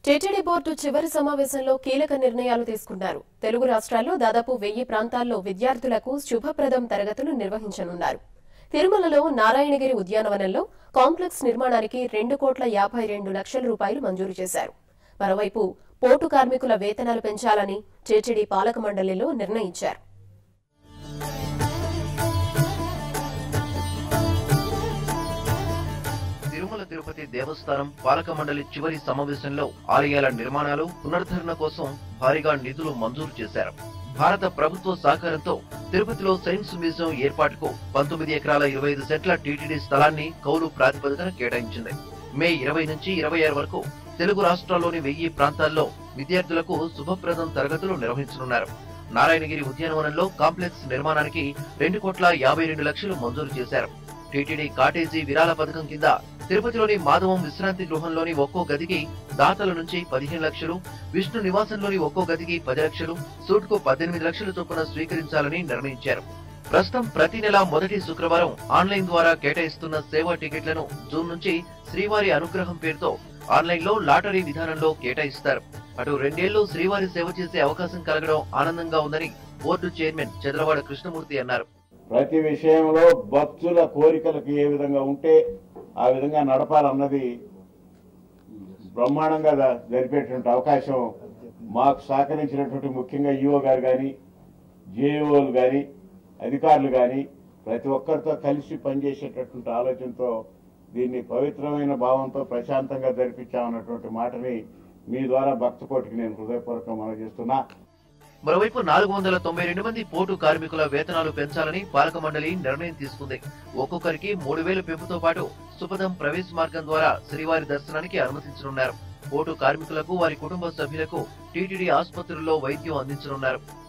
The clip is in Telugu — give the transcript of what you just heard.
టీటీడీ బోర్డు చివరి సమావేశంలో కీలక నిర్ణయాలు తీసుకున్నారు తెలుగు రాష్ట్రాల్లో దాదాపు వెయ్యి ప్రాంతాల్లో విద్యార్థులకు శుభప్రదం తరగతులు నిర్వహించనున్నారు తిరుమలలో నారాయణగిరి ఉద్యానవనంలో కాంప్లెక్స్ నిర్మాణానికి రెండు కోట్ల యాభై రెండు లక్షల రూపాయలు మంజూరు చేశారు మరోవైపు పోటు కార్మికుల వేతనాలు పెంచాలని టీటీడీ పాలక మండలిలో నిర్ణయించారు తిరుమల తిరుపతి దేవస్థానం పాలక మండలి చివరి సమావేశంలో ఆలయాల నిర్మాణాలు పునరుద్ధరణ కోసం భారీగా నిధులు మంజూరు చేశారు భారత ప్రభుత్వ సహకారంతో తిరుపతిలో సైన్స్ మ్యూజియం ఏర్పాటుకు పంతొమ్మిది ఎకరాల ఇరవై ఐదు సెంట్ల టీటీడీ స్థలాన్ని కౌలు ప్రాతిపదికన కేటాయించింది మే ఇరవై నుంచి ఇరవై ఆరు వరకు తెలుగు రాష్ట్రాల్లోని వెయ్యి ప్రాంతాల్లో విద్యార్థులకు శుభప్రదం తరగతులు నిర్వహించనున్నారు నారాయణగిరి ఉద్యానవనంలో కాంప్లెక్స్ నిర్మాణానికి రెండు కోట్ల యాభై రెండు లక్షలు మంజూరు చేశారు టీటీడీ కాటేజీ విరాళ పథకం కింద తిరుపతిలోని మాధవం విశ్రాంతి గృహంలోని ఒక్కో గదికి దాతల నుంచి పదిహేను లక్షలు విష్ణు నివాసంలోని ఒక్కో గదికి పది లక్షలు సూట్ కు పద్దెనిమిది లక్షల చొప్పున స్వీకరించాలని నిర్ణయించారు ప్రస్తుతం ప్రతి నెల మొదటి శుక్రవారం ఆన్లైన్ ద్వారా కేటాయిస్తున్న సేవా టికెట్లను జూన్ నుంచి శ్రీవారి అనుగ్రహం పేరుతో ఆన్లైన్ లో లాటరీ విధానంలో కేటాయిస్తారు అటు రెండేళ్లు శ్రీవారి సేవ చేసే అవకాశం కలగడం ఆనందంగా ఉందని బోర్డు చైర్మన్ చంద్రవాడ కృష్ణమూర్తి అన్నారు ప్రతి విషయంలో భక్తుల కోరికలకు ఏ విధంగా ఉంటే ఆ విధంగా నడపాలన్నది బ్రహ్మాండంగా జ- జరిపేటువంటి అవకాశం మాకు సహకరించినటువంటి ముఖ్యంగా ఈఓ గారు కానీ జేఓలు కానీ అధికారులు కానీ ప్రతి ఒక్కరితో కలిసి పనిచేసేటటువంటి ఆలోచనతో దీన్ని పవిత్రమైన భావంతో ప్రశాంతంగా జరిపించామన్నటువంటి మాటని మీ ద్వారా భక్త కోటికి నేను హృదయపూర్వకంగా మనం చేస్తున్నా మరోవైపు నాలుగు వందల తొంభై రెండు మంది పోటు కార్మికుల వేతనాలు పెంచాలని పాలక మండలి నిర్ణయం తీసుకుంది ఒక్కొక్కరికి మూడు వేలు పెంపుతో పాటు సుపథం ప్రవేశ మార్గం ద్వారా శ్రీవారి దర్శనానికి అనుమతించనున్నారు పోటు కార్మికులకు వారి కుటుంబ సభ్యులకు టీటీడీ ఆసుపత్రుల్లో వైద్యం అందించనున్నారు